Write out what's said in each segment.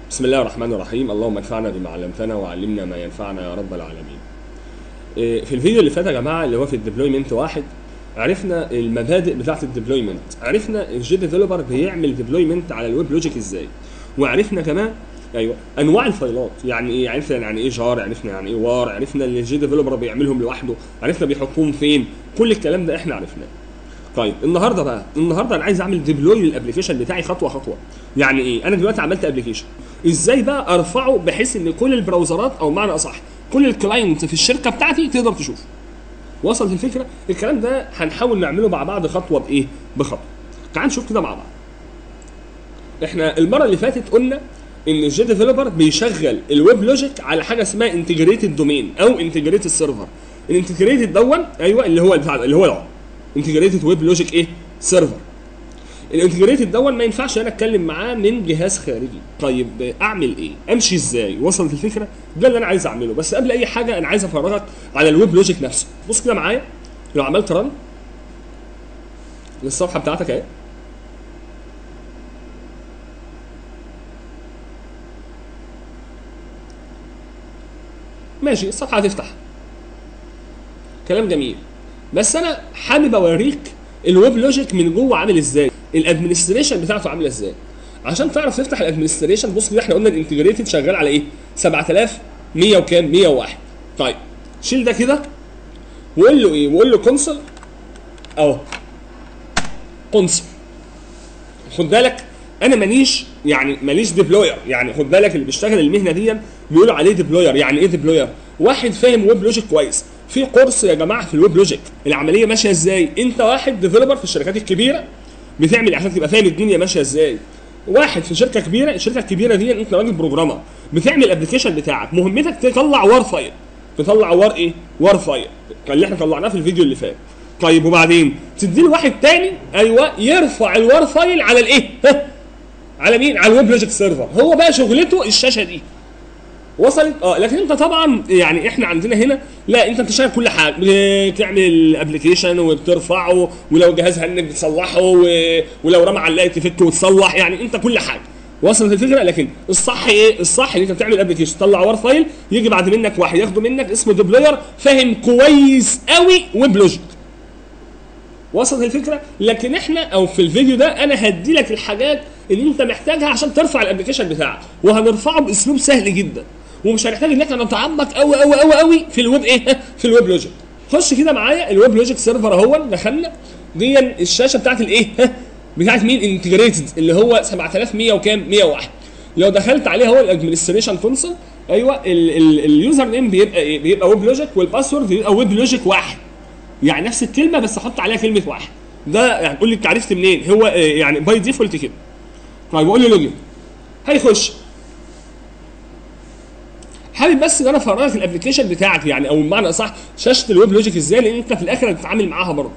بسم الله الرحمن الرحيم اللهم انفعنا بما علمتنا وعلمنا ما ينفعنا يا رب العالمين إيه، في الفيديو اللي فات يا جماعه اللي هو في الديبلويمنت واحد عرفنا المبادئ بتاعه الديبلويمنت عرفنا الجي ديفلوبر بيعمل ديبلويمنت على الويب لوجيك ازاي وعرفنا كمان ايوه انواع الفايلات يعني ايه عرفنا يعني ايه جار عرفنا يعني ايه وار عرفنا اللي الجي ديفلوبر بيعملهم لوحده عرفنا بيحطهم فين كل الكلام ده احنا عرفناه طيب النهارده بقى النهارده انا عايز اعمل ديبلوي للابلكيشن بتاعي خطوه خطوه يعني ايه انا دلوقتي عملت ابلكيشن ازاي بقى ارفعه بحيث ان كل البراوزرات او معنى اصح كل الكلاينت في الشركه بتاعتي تقدر تشوفه وصلت الفكره الكلام ده هنحاول نعمله مع بعض خطوه بايه بخطوه تعال نشوف كده مع بعض احنا المره اللي فاتت قلنا ان الجي ديفلوبر بيشغل الويب لوجيك على حاجه اسمها انتجريتد دومين او انتجريتد سيرفر الانتجريتد دون ايوه اللي هو بتاع اللي هو انتجريتد ويب لوجيك ايه سيرفر الانتجريتد دون ما ينفعش انا اتكلم معاه من جهاز خارجي طيب اعمل ايه امشي ازاي وصلت الفكره ده اللي انا عايز اعمله بس قبل اي حاجه انا عايز افرجك على الويب لوجيك نفسه بص كده معايا لو عملت رن للصفحه بتاعتك اهي ماشي الصفحه هتفتح كلام جميل بس انا حابب اوريك الويب لوجيك من جوه عامل ازاي الادمنستريشن بتاعته عامله ازاي عشان تعرف تفتح الادمنستريشن بص كده احنا قلنا الانتجريتد شغال على ايه 7100 وكام 101 طيب شيل ده كده وقول له ايه وقول له كونسول اهو كونسول خد بالك انا مانيش يعني ماليش ديبلوير يعني خد بالك اللي بيشتغل المهنه دي بيقولوا عليه ديبلوير يعني ايه ديبلوير واحد فاهم ويب لوجيك كويس في كورس يا جماعه في الويب لوجيك العمليه ماشيه ازاي انت واحد ديفلوبر في الشركات الكبيره بتعمل عشان تبقى فاهم الدنيا ماشيه ازاي واحد في شركه كبيره الشركه الكبيره دي انت راجل بروجرامر بتعمل الابلكيشن بتاعك مهمتك تطلع وار فايل تطلع وار ايه وار فايل اللي احنا طلعناه في الفيديو اللي فات طيب وبعدين تدي واحد تاني ايوه يرفع الوار فايل على الايه على مين على الويب لوجيك سيرفر هو بقى شغلته الشاشه دي وصلت اه لكن انت طبعا يعني احنا عندنا هنا لا انت بتشتغل كل حاجه بتعمل الابلكيشن وبترفعه ولو جهاز هنك بتصلحه و... ولو رمى علقه تفك وتصلح يعني انت كل حاجه وصلت الفكره لكن الصح ايه الصح ان انت بتعمل ابلكيشن تطلع وار فايل يجي بعد منك واحد ياخده منك اسمه ديبلوير فاهم كويس قوي ويب لوجيك وصلت الفكره لكن احنا او في الفيديو ده انا هدي لك الحاجات اللي انت محتاجها عشان ترفع الابلكيشن بتاعك وهنرفعه باسلوب سهل جدا ومش هنحتاج ان احنا نتعمق قوي قوي قوي قوي في الويب ايه في الويب لوجيك خش كده معايا الويب لوجيك سيرفر اهو دخلنا دي الشاشه بتاعت الايه بتاعت مين انتجريتد اللي هو 7100 وكام 101 لو دخلت عليه هو الادمنستريشن كونسول ايوه اليوزر نيم بيبقى ايه بيبقى ويب لوجيك والباسورد بيبقى ويب لوجيك واحد يعني نفس الكلمه بس احط عليها كلمه واحد ده يعني قول لي انت عرفت منين هو يعني باي ديفولت كده طيب بقول له لوجن هيخش حابب بس ان انا افرجك الابلكيشن بتاعك يعني او بمعنى اصح شاشه الويب لوجيك ازاي لان انت في الاخر هتتعامل معاها برضه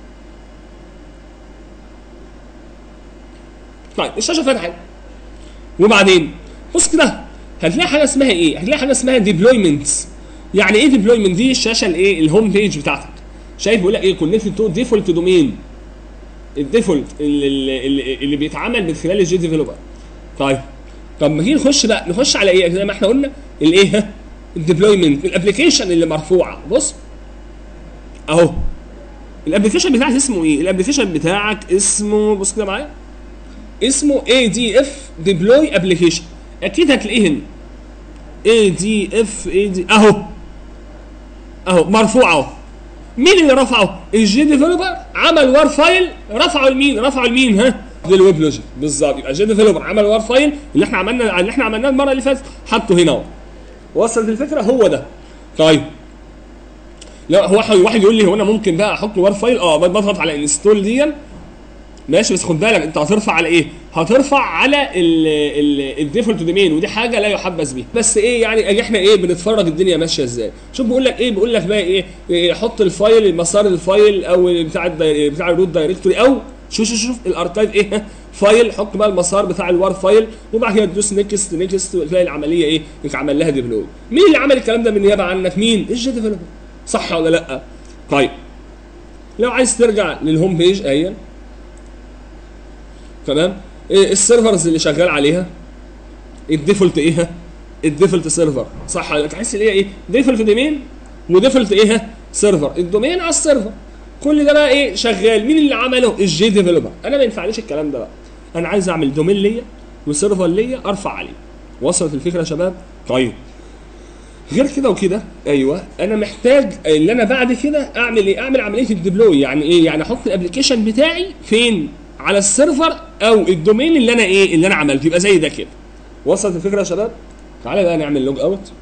طيب الشاشه فتحت وبعدين بص كده هتلاقي حاجه اسمها ايه هتلاقي حاجه اسمها ديبلويمنتس يعني ايه ديبلويمنت دي الشاشه الايه الهوم بيج بتاعتك شايف بيقول لك ايه كونكتد تو ديفولت دومين الديفولت اللي, اللي, اللي بيتعمل من خلال الجي ديفلوبر طيب طب ما تيجي نخش بقى نخش على ايه زي ما احنا قلنا الايه الديبلويمنت الابلكيشن اللي مرفوعه بص اهو الابلكيشن بتاعك اسمه ايه الابلكيشن بتاعك اسمه بص كده معايا اسمه اي دي اف ديبلوي ابلكيشن اكيد هتلاقيه هنا اي دي اف اي دي اهو اهو مرفوع اهو مين اللي رفعه؟ الجي ديفلوبر عمل وار فايل رفعه لمين؟ رفعه لمين ها؟ للويب لوجيك بالظبط يبقى الجي ديفلوبر عمل وار فايل اللي احنا عملنا اللي احنا عملناه المره اللي فاتت حطه هنا اهو وصلت الفكره هو ده طيب لا هو واحد يقول لي هو انا ممكن بقى احط وار فايل اه بضغط على انستول دي ماشي بس خد بالك انت هترفع على ايه؟ هترفع على الديفولت دومين ودي حاجه لا يحبذ بيها بس ايه يعني احنا ايه بنتفرج الدنيا ماشيه ازاي شوف بيقول لك ايه بيقول لك بقى ايه, إيه حط الفايل مسار الفايل او بتاع بتاع الروت دايركتوري او شوف شوف شوف الاركايف ايه فايل حط بقى المسار بتاع الوار فايل وبعد كده تدوس نيكست نيكست وتلاقي العمليه ايه اتعمل لها ديفلوب مين اللي عمل الكلام ده بالنيابه عنك مين الجي ديفلوبر صح ولا لا طيب لو عايز ترجع للهوم بيج اهي تمام إيه السيرفرز اللي شغال عليها الديفولت ايه ها؟ الديفولت سيرفر صح ولا لا؟ تحس ان هي ايه ديفولت دومين وديفولت ايه ها؟ سيرفر الدومين على السيرفر كل ده بقى ايه شغال مين اللي عمله الجي ديفلوبر انا ما ينفعنيش الكلام ده بقى انا عايز اعمل دومين ليا وسيرفر ليا ارفع عليه وصلت الفكره يا شباب طيب غير كده وكده ايوه انا محتاج اللي انا بعد كده اعمل ايه اعمل عمليه الديبلوي يعني ايه يعني احط الابلكيشن بتاعي فين على السيرفر او الدومين اللي انا ايه اللي انا عملته يبقى زي ده كده وصلت الفكره يا شباب تعالى بقى نعمل لوج اوت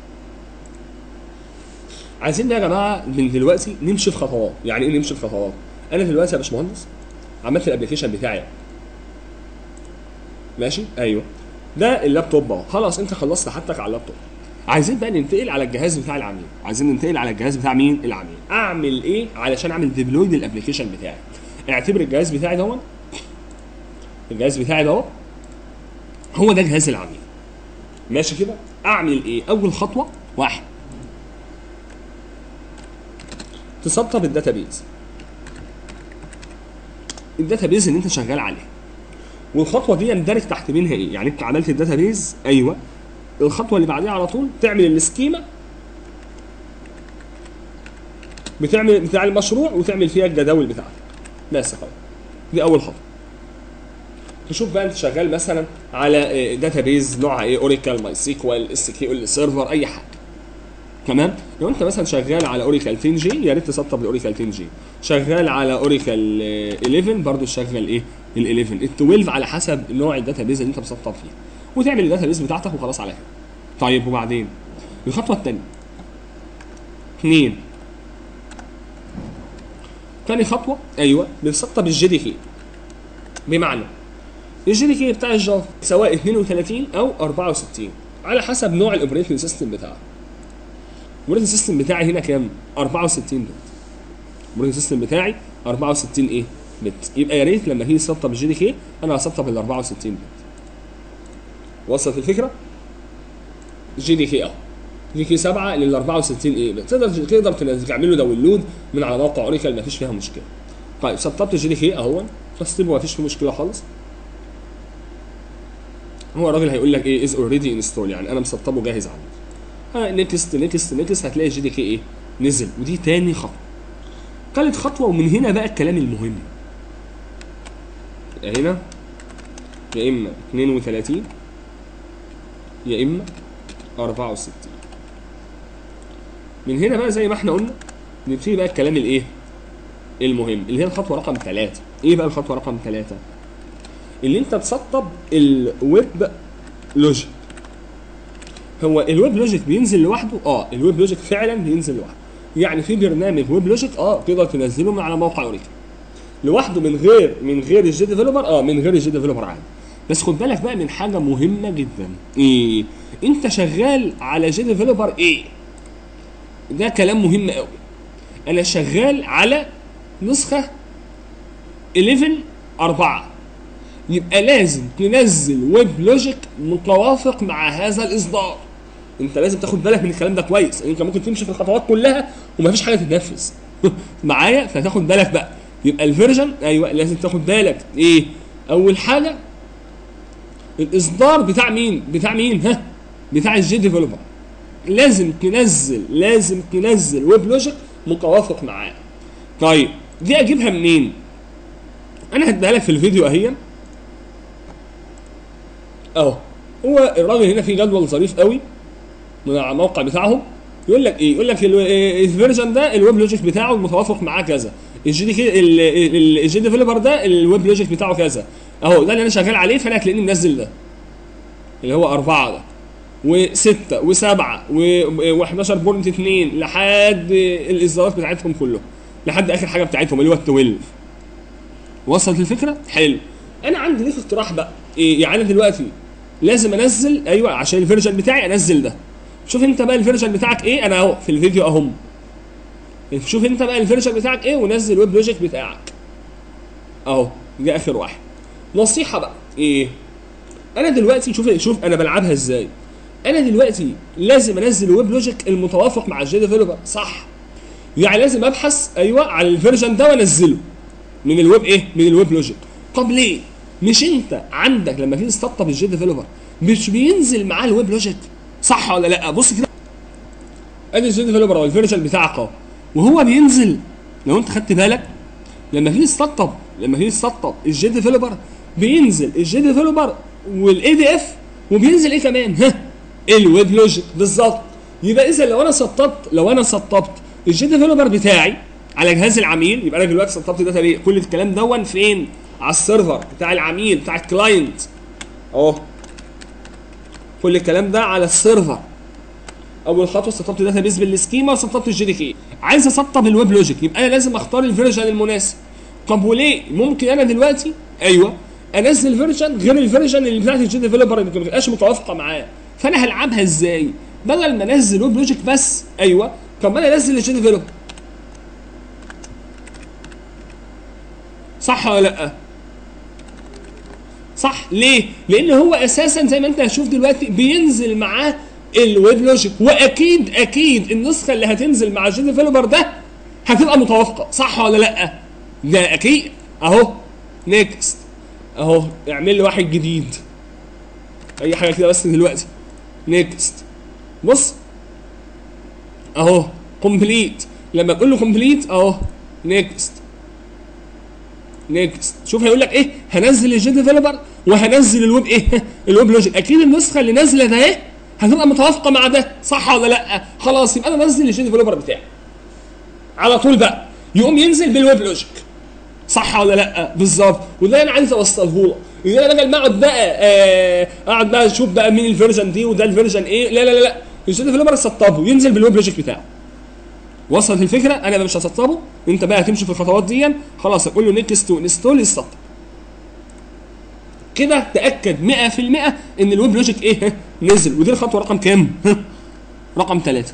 عايزين بقى يا جماعه من دلوقتي نمشي في خطوات يعني ايه نمشي في خطوات انا دلوقتي يا باشمهندس عملت الابلكيشن بتاعي ماشي ايوه ده اللابتوب اهو خلاص انت خلصت حاجتك على اللابتوب عايزين بقى ننتقل على الجهاز بتاع العميل عايزين ننتقل على الجهاز بتاع مين العميل اعمل ايه علشان اعمل ديبلوي للابلكيشن بتاعي اعتبر الجهاز بتاعي دون الجهاز بتاعي ده هو ده جهاز العميل ماشي كده اعمل ايه اول خطوه واحد تسطب الداتابيز الداتابيز اللي انت شغال عليه والخطوه دي يندرج تحت منها ايه يعني انت عملت الداتابيز ايوه الخطوه اللي بعديها على طول تعمل السكيما بتعمل بتاع المشروع وتعمل فيها الجداول بتاعتك بس خلاص دي اول خطوه تشوف بقى انت شغال مثلا على داتابيز نوعها ايه اوراكل ماي سيكوال اس كيو ال سيرفر اي حاجه تمام لو انت مثلا شغال على اوراكل 10 جي يا ريت تسطب الاوراكل 10 جي شغال على اوراكل 11 برضو شغال ايه ال 11 ال 12 على حسب نوع الداتابيز اللي انت مسطب فيه وتعمل الداتابيز بتاعتك وخلاص على كده طيب وبعدين الخطوه الثانيه اثنين تاني خطوه ايوه بتسطب الجي دي كي بمعنى الجي دي كي بتاع الجافا سواء 32 او 64 على حسب نوع الاوبريتنج سيستم بتاعك الاوبريتنج سيستم بتاعي هنا كام 64 بت الاوبريتنج سيستم بتاعي 64 ايه بت يبقى يا ريت لما تيجي تسطب الجي دي كي انا هسطب ال 64 بت وصلت الفكره جي دي كي اهو جي كي 7 لل 64 ايه بت تقدر تقدر تنزل تعمل له داونلود من على موقع اوريكل مفيش فيها مشكله طيب سطبت الجي دي كي اهو فاستبه مفيش فيه مشكله خالص هو الراجل هيقول لك ايه از اوريدي انستول يعني انا مسطبه جاهز عندي ها نيكست نيكست نيكست هتلاقي الجي دي كي ايه نزل ودي تاني خطوه تالت خطوه ومن هنا بقى الكلام المهم هنا يا اما 32 يا اما 64 من هنا بقى زي ما احنا قلنا نبتدي بقى الكلام الايه المهم اللي هي الخطوه رقم ثلاثة ايه بقى الخطوه رقم ثلاثة اللي انت تسطب الويب لوجيك هو الويب لوجيك بينزل لوحده اه الويب لوجيك فعلا بينزل لوحده يعني في برنامج ويب لوجيك اه تقدر تنزله من على موقع اوريكل لوحده من غير من غير الجي ديفلوبر اه من غير الجي ديفلوبر عادي بس خد بالك بقى من حاجه مهمه جدا ايه انت شغال على جي ديفلوبر ايه ده كلام مهم قوي انا شغال على نسخه 11 4 يبقى لازم تنزل ويب لوجيك متوافق مع هذا الاصدار انت لازم تاخد بالك من الكلام ده كويس انت ممكن تمشي في الخطوات كلها ومفيش حاجه تتنفذ معايا فتاخد بالك بقى يبقى الفيرجن ايوه لازم تاخد بالك ايه اول حاجه الاصدار بتاع مين بتاع مين ها بتاع الجي ديفلوبر لازم تنزل لازم تنزل ويب لوجيك متوافق معاه طيب دي اجيبها منين انا هديها لك في الفيديو اهي اهو هو الراجل هنا في جدول ظريف قوي من على الموقع بتاعهم يقول لك ايه يقول لك الفيرجن ده الويب لوجيك بتاعه المتوافق معاه كذا الجي دي كي الجي ديفلوبر ده الويب لوجيك بتاعه كذا اهو ده اللي انا شغال عليه فانا هتلاقيني منزل ده اللي هو أربعة ده وستة وسبعة و11.2 لحد الإصدارات بتاعتهم كلهم لحد آخر حاجة بتاعتهم اللي هو ال 12 وصلت الفكرة؟ حلو أنا عندي ليك اقتراح بقى إيه يعني أنا دلوقتي لازم أنزل أيوه عشان الفيرجن بتاعي أنزل ده شوف أنت بقى الفيرجن بتاعك إيه أنا أهو في الفيديو أهم شوف أنت بقى الفيرجن بتاعك إيه ونزل ويب لوجيك بتاعك أهو ده آخر واحد نصيحة بقى إيه انا دلوقتي شوف شوف انا بلعبها ازاي انا دلوقتي لازم انزل ويب لوجيك المتوافق مع الجي ديفلوبر صح يعني لازم ابحث ايوه على الفيرجن ده وانزله من الويب ايه من الويب لوجيك طب ليه مش انت عندك لما تيجي تسطب الجي ديفلوبر مش بينزل معاه الويب لوجيك صح ولا لا بص كده ادي الجي ديفلوبر او الفيرجن بتاعك اهو وهو بينزل لو انت خدت بالك لما تيجي تسطب لما تيجي تسطب الجي ديفلوبر بينزل الجي ديفلوبر والاي دي اف وبينزل ايه كمان ها الويب لوجيك بالظبط يبقى اذا لو انا سطبت لو انا سطبت الجي ديفلوبر بتاعي على جهاز العميل يبقى انا دلوقتي سطبت داتا بي كل الكلام دون فين على السيرفر بتاع العميل بتاع الكلاينت اهو كل الكلام ده على السيرفر اول خطوه سطبت داتا بيز بالسكيما وسطبت الجي دي كي عايز اسطب الويب لوجيك يبقى انا لازم اختار الفيرجن المناسب طب وليه ممكن انا دلوقتي ايوه انزل فيرجن غير الفيرجن اللي بتاعت الجي ديفلوبر اللي ما تبقاش متوافقه معاه فانا هلعبها ازاي بدل ما انزل ويب لوجيك بس ايوه طب ما انا انزل الجي ديفلوبر صح ولا لا صح ليه لان هو اساسا زي ما انت هتشوف دلوقتي بينزل معاه الويب لوجيك واكيد اكيد النسخه اللي هتنزل مع الجي ديفلوبر ده هتبقى متوافقه صح ولا لا ده اكيد اهو نيكست اهو اعمل لي واحد جديد اي حاجه كده بس دلوقتي نيكست بص اهو كومبليت لما تقول له كومبليت اهو نيكست نيكست شوف هيقول لك ايه هنزل الجي ديفلوبر وهنزل الويب ايه الويب لوجيك اكيد النسخه اللي نازله ده ايه هتبقى متوافقه مع ده صح ولا لا خلاص يبقى انا انزل الجي ديفلوبر بتاعي على طول بقى يقوم ينزل بالويب لوجيك صح ولا لا بالظبط وده انا عايز اوصله لك ان انا بدل ما اقعد بقى آه، اقعد بقى اشوف بقى مين الفيرجن دي وده الفيرجن ايه لا لا لا لا الجي ديفلوبر سطبه ينزل بالويب لوجيك بتاعه وصلت الفكره انا بقى مش هسطبه انت بقى هتمشي في الخطوات دي خلاص هتقول له نيكست وانستول يسطب كده تاكد 100% ان الويب لوجيك ايه نزل ودي الخطوه رقم كام رقم ثلاثة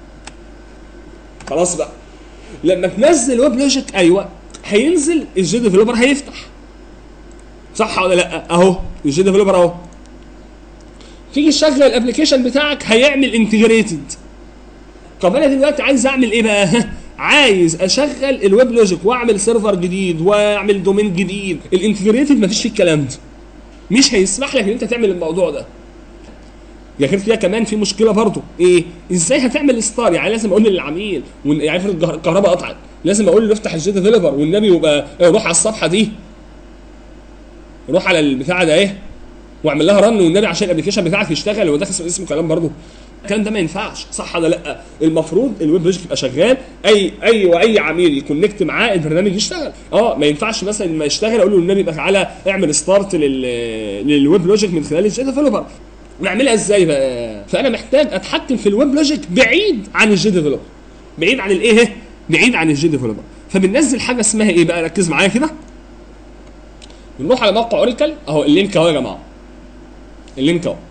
خلاص بقى لما تنزل ويب لوجيك ايوه هينزل الجي ديفلوبر هيفتح صح ولا لا اهو الجي ديفلوبر اهو تيجي تشغل الابلكيشن بتاعك هيعمل انتجريتد طب انا دلوقتي عايز اعمل ايه بقى عايز اشغل الويب لوجيك واعمل سيرفر جديد واعمل دومين جديد الانتجريتد مفيش فيه الكلام ده مش هيسمح لك ان انت تعمل الموضوع ده يا غير كده كمان في مشكله برضو ايه ازاي هتعمل ستار يعني لازم اقول للعميل وإن- يعني افرض الجه- الكهرباء قطعت لازم اقول له افتح الجي ديفلوبر والنبي يبقى آه، روح على الصفحه دي روح على البتاع ده ايه واعمل لها رن والنبي عشان الابلكيشن بتاعك يشتغل هو ده اسمه اسمه كلام برضه الكلام ده ما ينفعش صح ولا لا المفروض الويب لوجيك يبقى شغال اي اي واي عميل يكونكت معاه البرنامج يشتغل اه ما ينفعش مثلا لما يشتغل اقول له النبي يبقى تعالى اعمل ستارت لل للويب لوجيك من خلال الجي ديفلوبر نعملها ازاي بقى فانا محتاج اتحكم في الويب لوجيك بعيد عن الجي ديفلوبر بعيد عن الايه بعيد عن الجي ديفلوبر فبننزل حاجه اسمها ايه بقى ركز معايا كده بنروح على موقع اوريكل اهو اللينك اهو يا جماعه اللينك اهو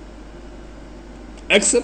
اكسبت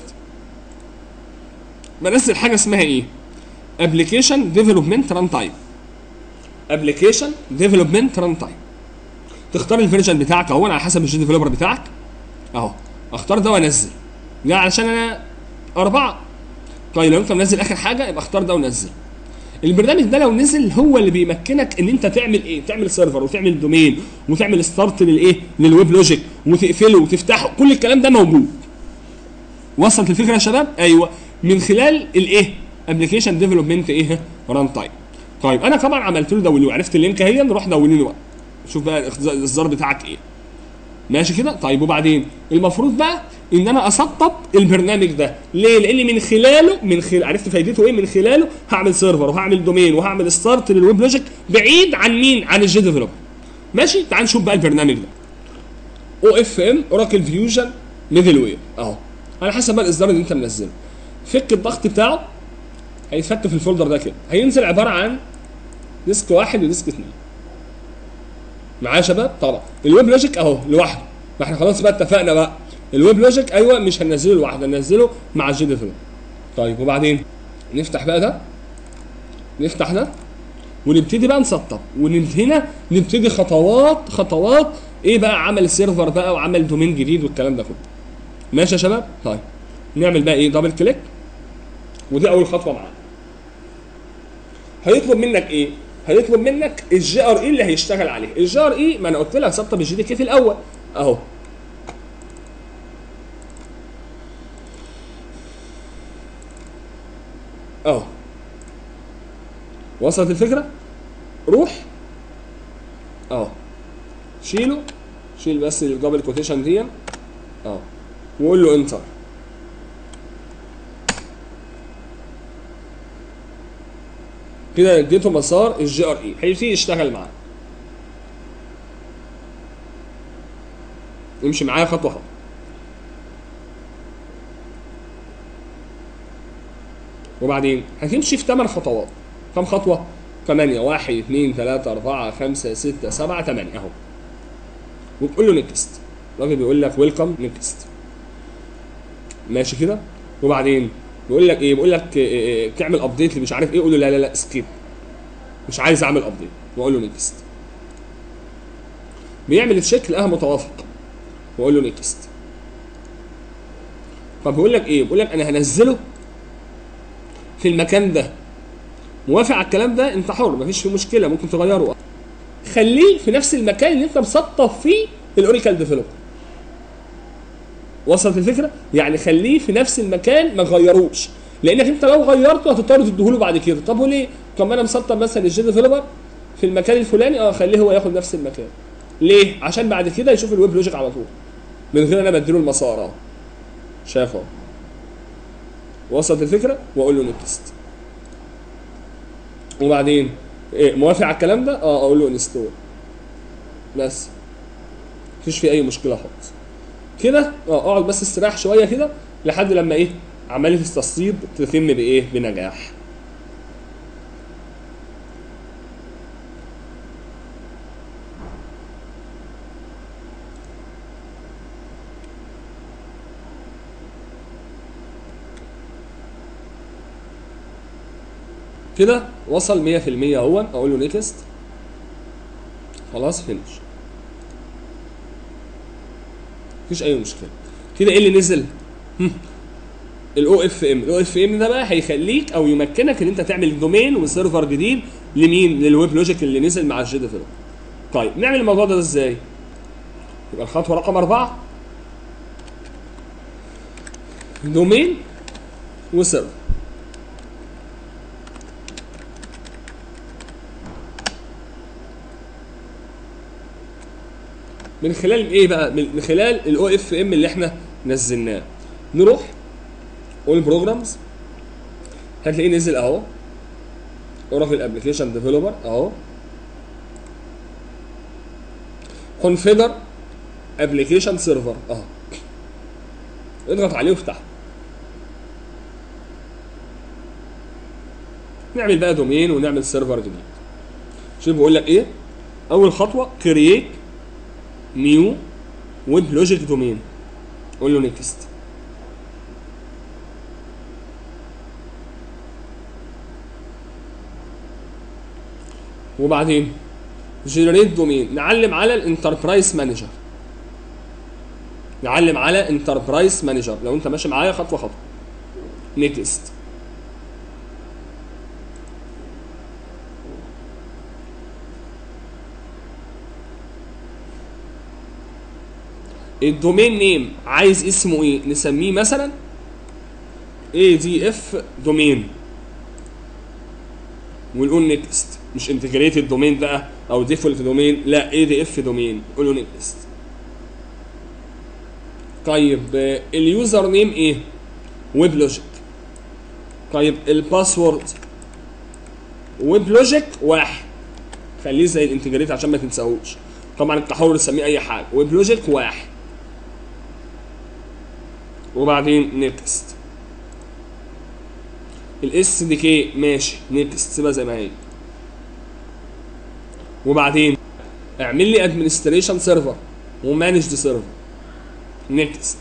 بنزل حاجه اسمها ايه ابلكيشن ديفلوبمنت ران تايم ابلكيشن ديفلوبمنت ران تايم تختار الفيرجن بتاعك اهو على حسب الجي ديفلوبر بتاعك اهو اختار ده وانزل ده علشان انا اربعه طيب لو انت منزل اخر حاجه يبقى اختار ده ونزل البرنامج ده لو نزل هو اللي بيمكنك ان انت تعمل ايه تعمل سيرفر وتعمل دومين وتعمل ستارت للايه للويب لوجيك وتقفله وتفتحه كل الكلام ده موجود وصلت الفكره يا شباب ايوه من خلال الايه ابلكيشن ديفلوبمنت ايه ران تايم طيب انا طبعا عملت له داونلود عرفت اللينك اهي نروح داونلود بقى شوف بقى الاصدار بتاعك ايه ماشي كده طيب وبعدين المفروض بقى ان انا اسطب البرنامج ده ليه لان من خلاله من خلال عرفت فايدته ايه من خلاله هعمل سيرفر وهعمل دومين وهعمل ستارت للويب لوجيك بعيد عن مين عن الجي ديفلوبر ماشي تعال نشوف بقى البرنامج ده او اف ام اوراكل فيوجن ميدل وير اهو على حسب بقى الاصدار اللي انت منزله فك الضغط بتاعه هيتفك في الفولدر ده كده هينزل عباره عن ديسك واحد وديسك اثنين معايا يا شباب طبعا الويب لوجيك اهو لوحده ما احنا خلاص بقى اتفقنا بقى الويب لوجيك ايوه مش هننزله لوحده هننزله مع الجي ديفلوبر طيب وبعدين نفتح بقى ده نفتح ده ونبتدي بقى نسطب وهنا نبتدي خطوات خطوات ايه بقى عمل سيرفر بقى وعمل دومين جديد والكلام ده كله ماشي يا شباب طيب نعمل بقى ايه دبل كليك ودي اول خطوه معانا هيطلب منك ايه هيطلب منك الجي ار اي اللي هيشتغل عليه الجي ار اي ما انا قلت لك سطب الجي دي كي في الاول اهو اهو وصلت الفكره روح اهو شيله شيل بس الدبل كوتيشن دي اهو وقول له انتر كده اديته مسار الجي ار اي هيبتدي يشتغل معاه امشي معايا خطوه خطوه وبعدين هتمشي في 8 خطوات كم خطوه 8 1 2 3 4 5 6 7 8 اهو وتقول له نيكست الراجل بيقول لك ويلكم نيكست ماشي كده وبعدين بيقول لك ايه بيقول لك إيه إيه تعمل ابديت اللي مش عارف ايه قول له لا لا لا سكيب مش عايز اعمل ابديت واقول له نيكست بيعمل تشيك لقاها متوافق واقول له نيكست طب بيقول لك ايه بيقول لك انا هنزله في المكان ده موافق على الكلام ده انت حر مفيش فيه مشكله ممكن تغيره خليه في نفس المكان اللي انت مسطب فيه الاوريكال ديفلوبر وصلت الفكره يعني خليه في نفس المكان ما تغيروش لانك انت لو غيرته هتضطر تديهوله بعد كده طب وليه طب ما انا مسطب مثلا الجي ديفلوبر في المكان الفلاني اه خليه هو ياخد نفس المكان ليه عشان بعد كده يشوف الويب لوجيك على طول من غير انا بديله المسار اه شاف اهو وصلت الفكره واقول له نكست وبعدين ايه موافق على الكلام ده اه اقول له انستول بس مفيش فيه اي مشكله خالص كده اه اقعد بس استريح شويه كده لحد لما ايه عمليه التسطيب تتم بايه بنجاح كده وصل 100% اهو اقول له نيكست خلاص فينش مفيش اي مشكله كده ايه اللي نزل الاو اف ام الاو اف ام ده بقى هيخليك او يمكنك ان انت تعمل دومين وسيرفر جديد لمين للويب لوجيك اللي نزل مع الجي ديفلوب طيب نعمل الموضوع ده ازاي يبقى الخطوه رقم أربعة دومين وسيرفر من خلال ايه بقى من خلال الاو اف ام اللي احنا نزلناه نروح اول بروجرامز هتلاقيه نزل اهو اوراكل ابلكيشن ديفلوبر اهو كونفيجر ابلكيشن سيرفر اهو اضغط عليه وافتحه نعمل بقى دومين ونعمل سيرفر جديد شوف بقول لك ايه اول خطوه كرييت نيو ويب لوجيك دومين قول له نيكست وبعدين جنريت دومين نعلم على الانتربرايز مانجر نعلم على انتربرايز مانجر لو انت ماشي معايا خطوه خطوه نيكست الدومين نيم عايز اسمه ايه نسميه مثلا اي دي اف دومين ونقول نيكست مش انتجريتد دومين بقى او ديفولت دومين لا اي دي اف دومين قول له نيكست طيب آه، اليوزر نيم ايه ويب لوجيك طيب الباسورد ويب لوجيك واحد خليه زي الانتجريت عشان ما تنساهوش طبعا انت حر تسميه اي حاجه ويب لوجيك واحد وبعدين نيكست الاس دي كي ماشي نيكست سيبها زي ما هي وبعدين اعمل لي ادمنستريشن سيرفر ومانج ذا سيرفر نيكست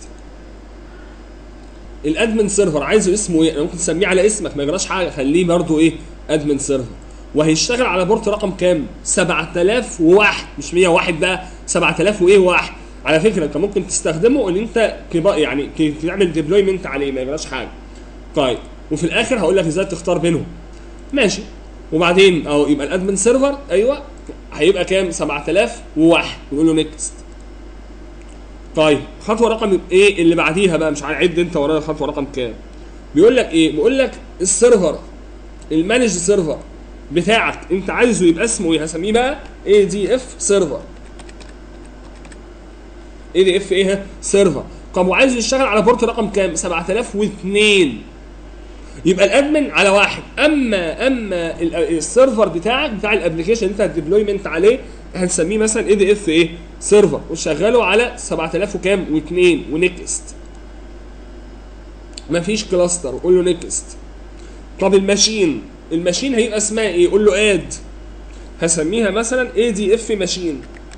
الادمن سيرفر عايزه اسمه ايه انا ممكن تسميه على اسمك ما يجراش حاجه خليه برضو ايه ادمن سيرفر وهيشتغل على بورت رقم كام 7001 مش 101 بقى 7000 وايه واحد على فكره انت ممكن تستخدمه ان انت كبا يعني ك- تعمل ديبلويمنت عليه ما يجراش حاجه طيب وفي الاخر هقول لك ازاي تختار بينهم ماشي وبعدين اهو يبقى الادمن سيرفر ايوه هيبقى كام 7001 نقول له نيكست طيب خطوه رقم ايه اللي بعديها بقى مش عارف عد انت ورايا الخطوه رقم كام بيقول لك ايه بيقول لك السيرفر المانج سيرفر بتاعك انت عايزه يبقى اسمه ايه هسميه بقى اي دي اف سيرفر اي دي اف ايه سيرفر طب وعايزه يشتغل على بورت رقم كام 7002 يبقى الادمن على واحد اما اما ال- السيرفر بتاعك بتاع الابلكيشن اللي انت هتديبلويمنت عليه هنسميه مثلا اي دي اف ايه سيرفر وشغله على 7000 وكام و2 ونكست مفيش كلاستر قول له نكست طب الماشين الماشين هيبقى اسمها ايه قول له اد هسميها مثلا اي دي اف ماشين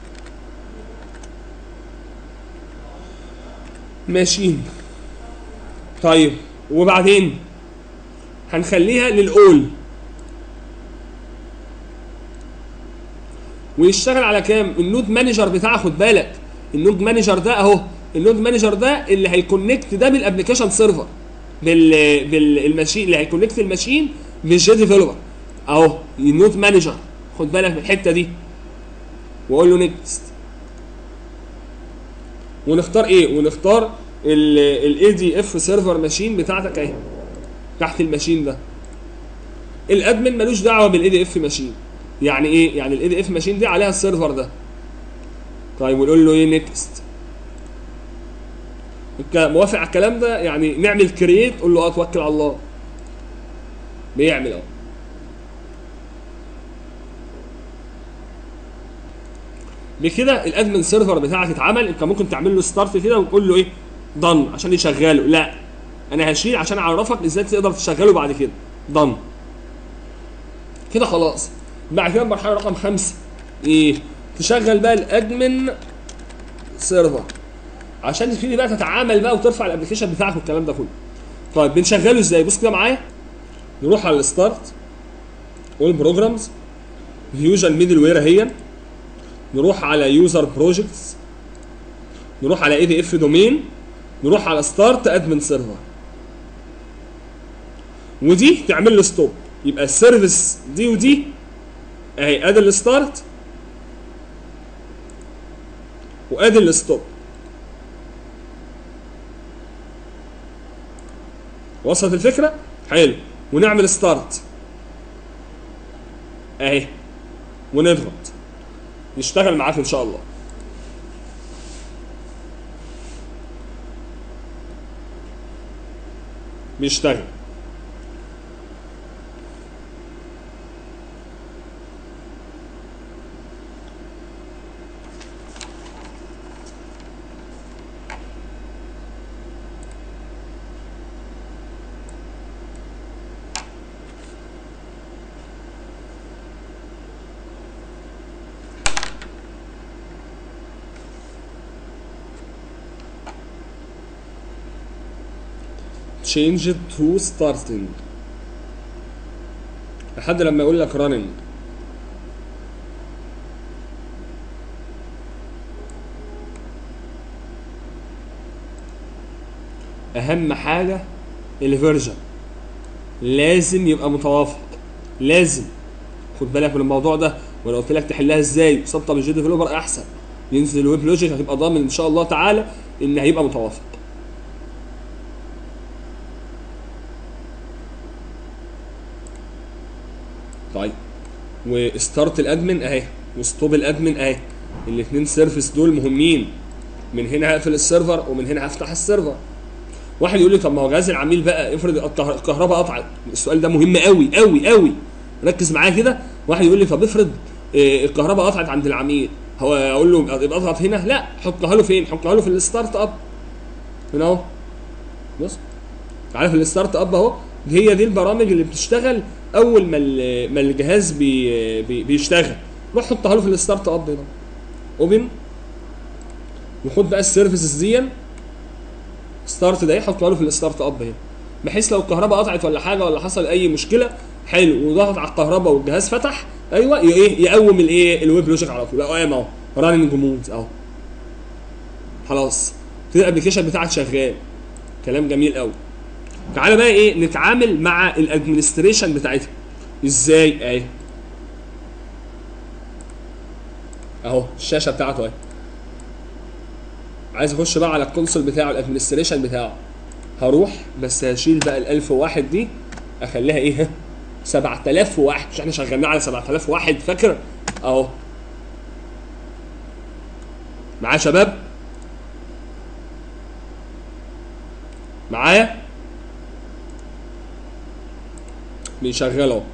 ماشين طيب وبعدين هنخليها للاول ويشتغل على كام النود مانجر بتاعه خد بالك النود مانجر ده اهو النود مانجر ده اللي هيكونكت ده بالابلكيشن سيرفر بال بالماشين اللي هيكونكت الماشين بالجي ديفلوبر اهو النود مانجر خد بالك من الحته دي واقول له نيكست ونختار ايه ونختار الاي دي اف سيرفر ماشين بتاعتك اهي تحت الماشين ده الادمن ملوش دعوه بالاي دي اف ماشين يعني ايه يعني الاي دي اف ماشين دي عليها السيرفر ده طيب ونقول له ايه نيكست انت موافق على الكلام ده يعني نعمل كرييت قول له اه توكل على الله بيعمل اهو بكده الادمن سيرفر بتاعك اتعمل انت ممكن تعمل له ستارت كده وتقول له ايه ضن عشان يشغله لا انا هشيل عشان اعرفك ازاي تقدر تشغله بعد كده ضن كده خلاص بعد كده المرحله رقم خمسة ايه تشغل بقى الادمن سيرفر عشان تبتدي بقى تتعامل بقى وترفع الابلكيشن بتاعك والكلام ده كله طيب بنشغله ازاي بص كده معايا نروح على الستارت اول بروجرامز فيوجن ميدل وير اهي نروح على يوزر بروجكتس نروح على اي دي اف دومين نروح على ستارت ادمن سيرفر ودي تعمل له ستوب يبقى السيرفيس دي ودي اهي ادي الستارت وادي الستوب وصلت الفكره حلو ونعمل ستارت اهي ونضغط يشتغل معاك ان شاء الله بيشتغل change it to starting لحد لما يقول لك running اهم حاجه الفيرجن لازم يبقى متوافق لازم خد بالك من الموضوع ده وانا قلت لك تحلها ازاي سطب الجي ديفلوبر احسن ينزل الويب لوجيك هتبقى ضامن ان شاء الله تعالى ان هيبقى متوافق طيب وستارت الادمن اهي وستوب الادمن اهي الاثنين سيرفيس دول مهمين من هنا هقفل السيرفر ومن هنا هفتح السيرفر واحد يقول لي طب ما هو جهاز العميل بقى افرض الكه- الكهرباء قطعت السؤال ده مهم قوي قوي قوي ركز معايا كده واحد يقول لي طب افرض آه، الكهرباء قطعت عند العميل هو اقول له يبقى اضغط هنا لا حطها له فين حطها له في الستارت اب هنا اهو بص عارف الستارت اب اهو هي دي البرامج اللي بتشتغل اول ما ال- ما الجهاز بي بي بيشتغل روح حطها له في الستارت اب هنا اوبن وخد بقى السيرفيسز دي ستارت ده يحطها له في الستارت اب هنا بحيث لو الكهرباء قطعت ولا حاجه ولا حصل اي مشكله حلو وضغط على الكهرباء والجهاز فتح ايوه ي- ايه يقوم الايه الويب لوجيك على طول قام اهو راننج مود اهو خلاص كده الابلكيشن بتاعك شغال كلام جميل قوي تعالى بقى ايه نتعامل مع الادمنستريشن بتاعتها ازاي اهي اهو الشاشه بتاعته اهي عايز اخش بقى على الكونسول بتاعه الادمنستريشن بتاعه هروح بس هشيل بقى ال 1001 دي اخليها ايه 7001 مش احنا شغالين على 7000 واحد فاكر اهو معايا يا شباب معايا بيشغل اهو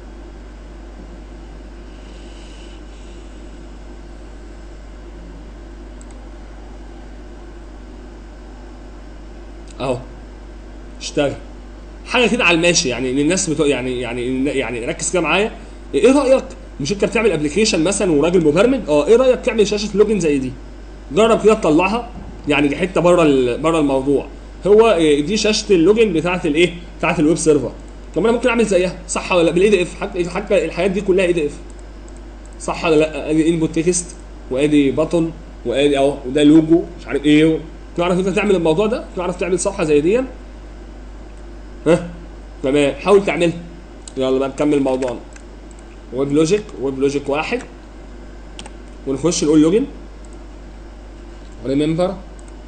اهو اشتغل حاجه كده على الماشي يعني للناس بتوع يعني يعني يعني ركز كده معايا ايه رايك مش انت بتعمل ابلكيشن مثلا وراجل مبرمج اه ايه رايك تعمل شاشه لوجن زي دي جرب كده تطلعها يعني دي حته بره ال- بره الموضوع هو إيه، دي شاشه اللوجن بتاعه الايه بتاعه الويب سيرفر طب انا ممكن اعمل زيها صح ولا لا بالاي دي اف حتى حتى الحاجات دي كلها اي دي اف صح ولا لا ادي انبوت تكست وادي بطن وادي اهو وده لوجو مش عارف ايه تعرف انت تعمل الموضوع ده تعرف تعمل صفحه زي دي ها تمام حاول تعملها يلا بقى نكمل موضوعنا ويب لوجيك ويب لوجيك واحد ونخش نقول لوجن ريمبر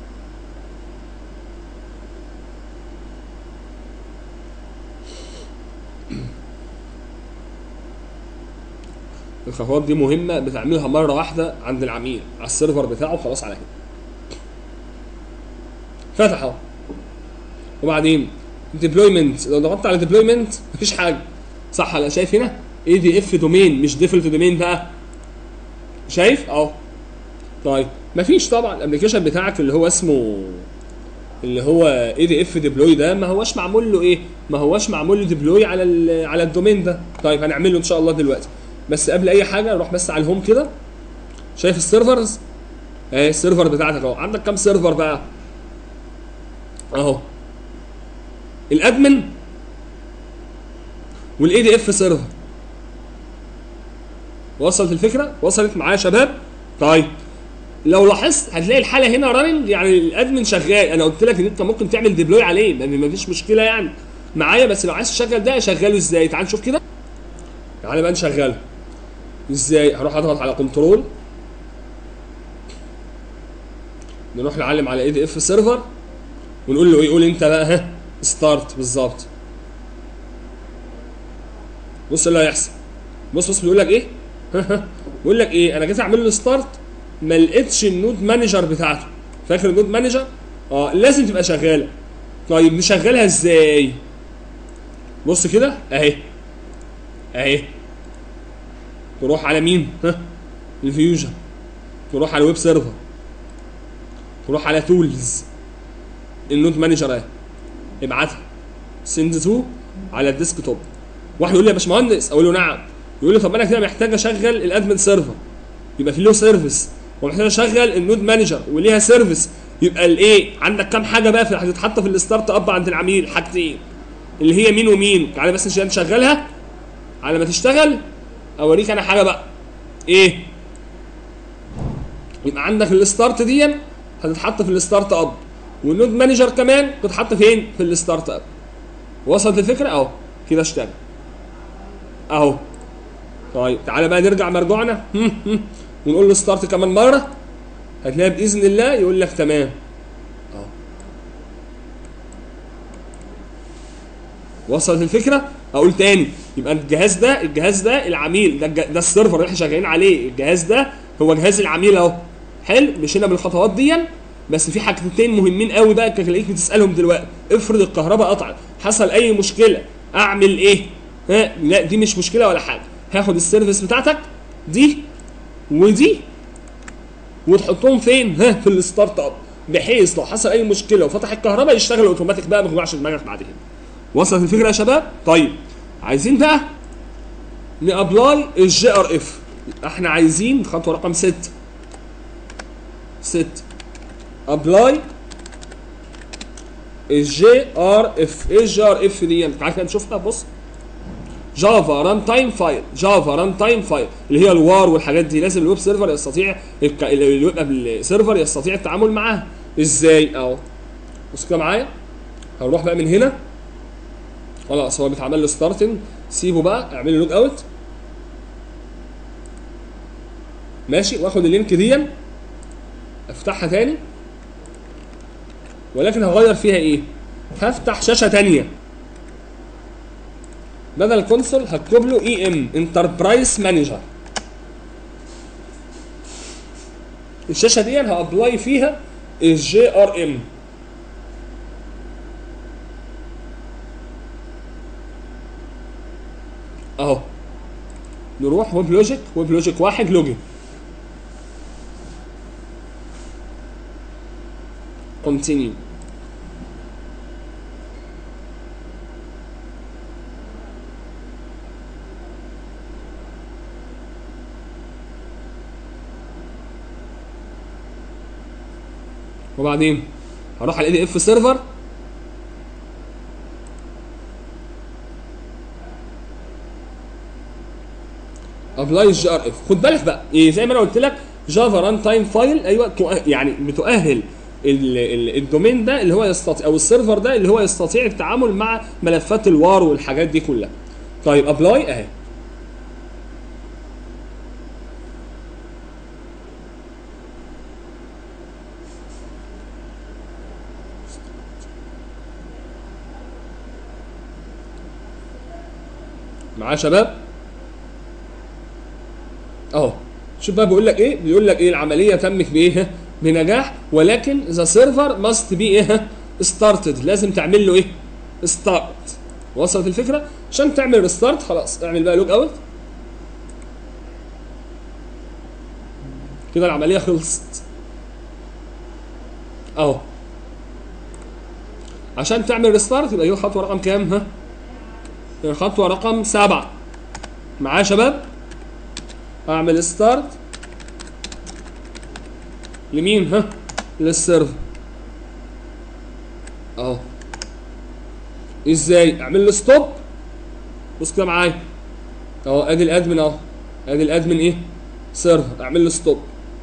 الخطوات دي مهمة بتعملها مرة واحدة عند العميل على السيرفر بتاعه خلاص على كده فتح اهو وبعدين ديبلويمنت لو ضغطت على ديبلويمنت مفيش حاجة صح ولا شايف هنا اي دي اف دومين مش ديفولت دومين بقى شايف اهو طيب مفيش طبعا الابلكيشن بتاعك اللي هو اسمه اللي هو اي دي اف ديبلوي ده ما هوش معمول له ايه ما هوش معمول له ديبلوي على ال- على الدومين ده طيب هنعمله ان شاء الله دلوقتي بس قبل اي حاجه نروح بس على الهوم كده شايف السيرفرز اهي السيرفر بتاعتك اهو عندك كام سيرفر بقى اهو الادمن والاي دي اف سيرفر وصلت الفكره وصلت معايا يا شباب طيب لو لاحظت هتلاقي الحاله هنا راننج يعني الادمن شغال انا قلت لك ان انت ممكن تعمل ديبلوي عليه لان مفيش مشكله يعني معايا بس لو عايز تشغل ده اشغله ازاي تعال نشوف كده تعالى بقى نشغله ازاي هروح اضغط على كنترول نروح نعلم على اي دي اف سيرفر ونقول له ايه قول انت بقى ها ستارت بالظبط بص اللي هيحصل بص بص بيقول لك ايه بيقول لك ايه انا جيت اعمل له ستارت ما لقيتش النود مانجر بتاعته فاكر النود مانجر اه لازم تبقى شغاله طيب نشغلها ازاي بص كده اهي اهي تروح على مين ها الفيوجن تروح على الويب سيرفر تروح على تولز النود مانجر اهي ابعتها سند تو على الديسك توب واحد يقول لي يا باشمهندس اقول له نعم يقول لي طب انا كده محتاج اشغل الادمن سيرفر يبقى في له سيرفيس ومحتاج اشغل النود مانجر وليها سيرفيس يبقى الايه عندك كام حاجه بقى في هتتحط في الستارت اب عند العميل حاجتين اللي هي مين ومين تعالى بس عشان نشغلها على ما تشتغل اوريك انا حاجه بقى ايه يبقى عندك الستارت دي هتتحط في الستارت اب والنود مانجر كمان تتحط فين في الستارت اب وصلت الفكره اهو كده اشتغل اهو طيب تعالى بقى نرجع مرجوعنا ونقول له ستارت كمان مره هتلاقي باذن الله يقول لك تمام اهو وصلت الفكره اقول تاني يبقى الجهاز ده الجهاز ده العميل ده الج- ده السيرفر اللي احنا شغالين عليه الجهاز ده هو جهاز العميل اهو حلو مشينا بالخطوات دي بس في حاجتين مهمين قوي بقى تلاقيك بتسالهم دلوقتي افرض الكهرباء قطعت حصل اي مشكله اعمل ايه ها لا دي مش مشكله ولا حاجه هاخد السيرفيس بتاعتك دي ودي وتحطهم فين ها في الستارت اب بحيث لو حصل اي مشكله وفتح الكهرباء يشتغل اوتوماتيك بقى ما توجعش دماغك بعد كده وصلت الفكره يا شباب طيب عايزين بقى نابلاي الجي ار اف احنا عايزين خطوه رقم 6 6 ابلاي الجي ار اف ايه الجي ار اف دي تعالى كده نشوفها بص جافا ران تايم فايل جافا ران تايم فايل اللي هي الوار والحاجات دي لازم الويب سيرفر يستطيع الك- الويب السيرفر يستطيع التعامل معاها ازاي اهو بص كده معايا هنروح بقى من هنا خلاص هو بيتعمل له ستارتنج سيبه بقى اعمل له لوج اوت ماشي واخد اللينك دي افتحها تاني ولكن هغير فيها ايه هفتح شاشه تانية بدل كونسول هكتب له اي ام انتربرايز مانجر الشاشه دي انا هابلاي فيها الجي ار ام اهو نروح ويب لوجيك ويب لوجيك واحد لوجن continue وبعدين هروح على الاي دي اف سيرفر ابلاي جي ار اف خد بالك بقى إيه زي ما انا قلت لك جافا ران تايم فايل ايوه تؤ- يعني بتؤهل ال- ال- الدومين ده اللي هو يستطيع او السيرفر ده اللي هو يستطيع التعامل مع ملفات الوار والحاجات دي كلها طيب ابلاي اهي معاه شباب اهو شوف بقى بيقول لك ايه بيقول لك ايه العمليه تمت بايه بنجاح ولكن ذا سيرفر ماست بي ايه ستارتد لازم تعمل له ايه ستارت وصلت الفكره عشان تعمل ريستارت خلاص اعمل بقى لوج اوت كده العمليه خلصت اهو عشان تعمل ريستارت يبقى هي خطوه رقم كام ها الخطوه رقم سبعة معايا يا شباب اعمل ستارت لمين ها للسيرفر اهو ازاي اعمل له ستوب بص كده معايا اهو ادي الادمن اهو ادي الادمن ايه سيرفر اعمل له ستوب